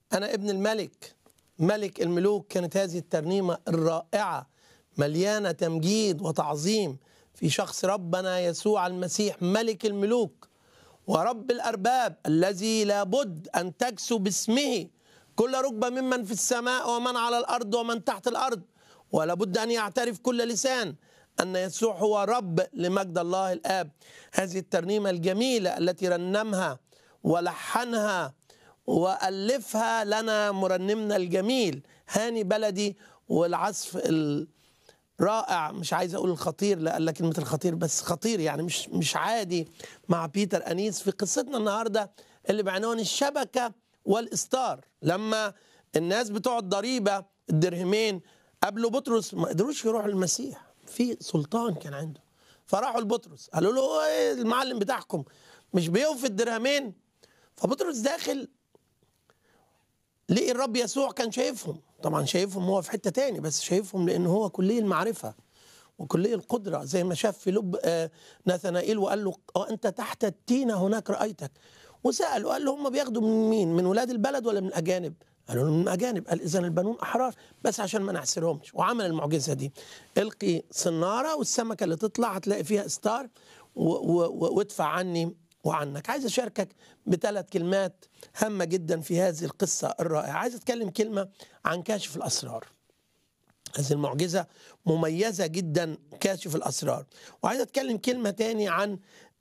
أنا ابن الملك ملك الملوك كانت هذه الترنيمة الرائعة مليانة تمجيد وتعظيم في شخص ربنا يسوع المسيح ملك الملوك ورب الأرباب الذي لابد أن تجسو باسمه كل ركبة ممن في السماء ومن على الأرض ومن تحت الأرض ولابد أن يعترف كل لسان أن يسوع هو رب لمجد الله الآب هذه الترنيمة الجميلة التي رنمها ولحنها وألفها لنا مرنمنا الجميل هاني بلدي والعزف الرائع مش عايز أقول الخطير لا قال كلمة الخطير بس خطير يعني مش مش عادي مع بيتر أنيس في قصتنا النهاردة اللي بعنوان الشبكة والإستار لما الناس بتوع الضريبة الدرهمين قابلوا بطرس ما قدروش يروحوا للمسيح في سلطان كان عنده فراحوا لبطرس قالوا له ايه المعلم بتاعكم مش بيوفي الدرهمين فبطرس داخل لقي الرب يسوع كان شايفهم طبعا شايفهم هو في حته تاني بس شايفهم لان هو كليه المعرفه وكليه القدره زي ما شاف في لب آه ناثنائيل وقال له انت تحت التينه هناك رايتك وساله قال له هم بياخدوا من مين؟ من ولاد البلد ولا من الاجانب؟ قالوا له من الاجانب قال اذا البنون احرار بس عشان ما نحسرهمش وعمل المعجزه دي القي صناره والسمكه اللي تطلع هتلاقي فيها ستار وادفع عني وعنك عايز اشاركك بثلاث كلمات هامه جدا في هذه القصه الرائعه عايز اتكلم كلمه عن كاشف الاسرار هذه المعجزه مميزه جدا كاشف الاسرار وعايز اتكلم كلمه تاني عن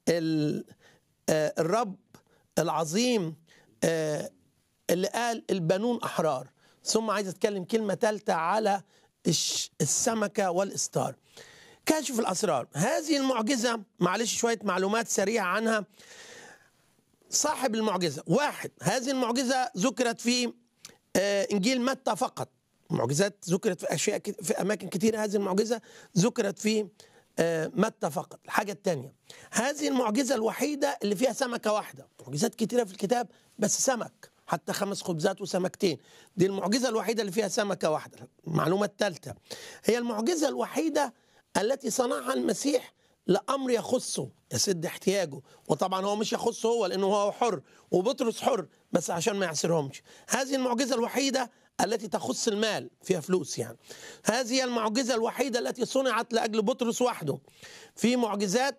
الرب العظيم اللي قال البنون احرار ثم عايز اتكلم كلمه ثالثه على السمكه والاستار كاشف الاسرار هذه المعجزه معلش شويه معلومات سريعه عنها صاحب المعجزه واحد هذه المعجزه ذكرت في انجيل متى فقط معجزات ذكرت في اشياء في اماكن كثيره هذه المعجزه ذكرت في متى فقط الحاجه الثانيه هذه المعجزه الوحيده اللي فيها سمكه واحده معجزات كثيره في الكتاب بس سمك حتى خمس خبزات وسمكتين دي المعجزه الوحيده اللي فيها سمكه واحده المعلومه الثالثه هي المعجزه الوحيده التي صنعها المسيح لامر يخصه يسد احتياجه وطبعا هو مش يخصه هو لانه هو حر وبطرس حر بس عشان ما يعسرهمش هذه المعجزه الوحيده التي تخص المال فيها فلوس يعني هذه المعجزه الوحيده التي صنعت لاجل بطرس وحده في معجزات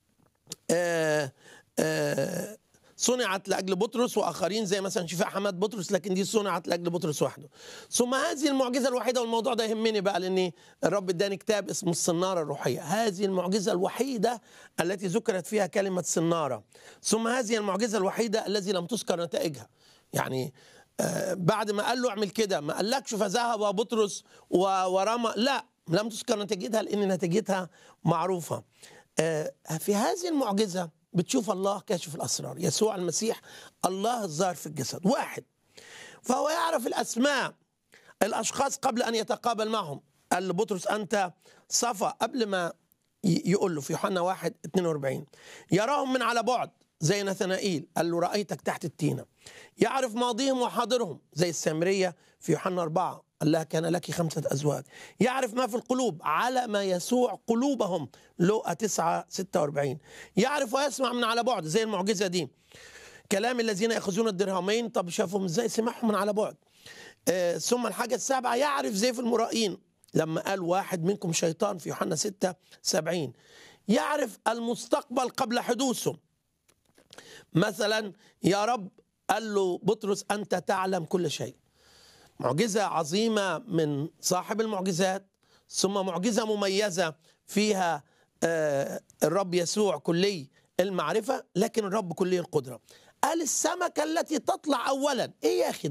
آآ آآ صنعت لاجل بطرس واخرين زي مثلا شفاء حماد بطرس لكن دي صنعت لاجل بطرس وحده ثم هذه المعجزه الوحيده والموضوع ده يهمني بقى لان الرب اداني كتاب اسمه الصناره الروحيه هذه المعجزه الوحيده التي ذكرت فيها كلمه صناره ثم هذه المعجزه الوحيده التي لم تذكر نتائجها يعني آه بعد ما قال له اعمل كده ما قالكش فذهب بطرس ورمى لا لم تذكر نتيجتها لان نتيجتها معروفه آه في هذه المعجزه بتشوف الله كاشف الاسرار يسوع المسيح الله الظاهر في الجسد واحد فهو يعرف الاسماء الاشخاص قبل ان يتقابل معهم قال لبطرس انت صفا قبل ما يقول له في يوحنا 1 42 يراهم من على بعد زي نثنائيل قال له رايتك تحت التينه يعرف ماضيهم وحاضرهم زي السامريه في يوحنا 4 قال لها كان لك خمسة أزواج يعرف ما في القلوب على ما يسوع قلوبهم لقى 9 46 يعرف ويسمع من على بعد زي المعجزة دي كلام الذين يأخذون الدرهمين طب شافهم ازاي سمعهم من على بعد آه ثم الحاجة السابعة يعرف زي في المرائين لما قال واحد منكم شيطان في يوحنا 6 70 يعرف المستقبل قبل حدوثه مثلا يا رب قال له بطرس أنت تعلم كل شيء معجزة عظيمة من صاحب المعجزات ثم معجزة مميزة فيها الرب يسوع كلي المعرفة لكن الرب كلي القدرة قال السمكة التي تطلع أولا إيه يا أخي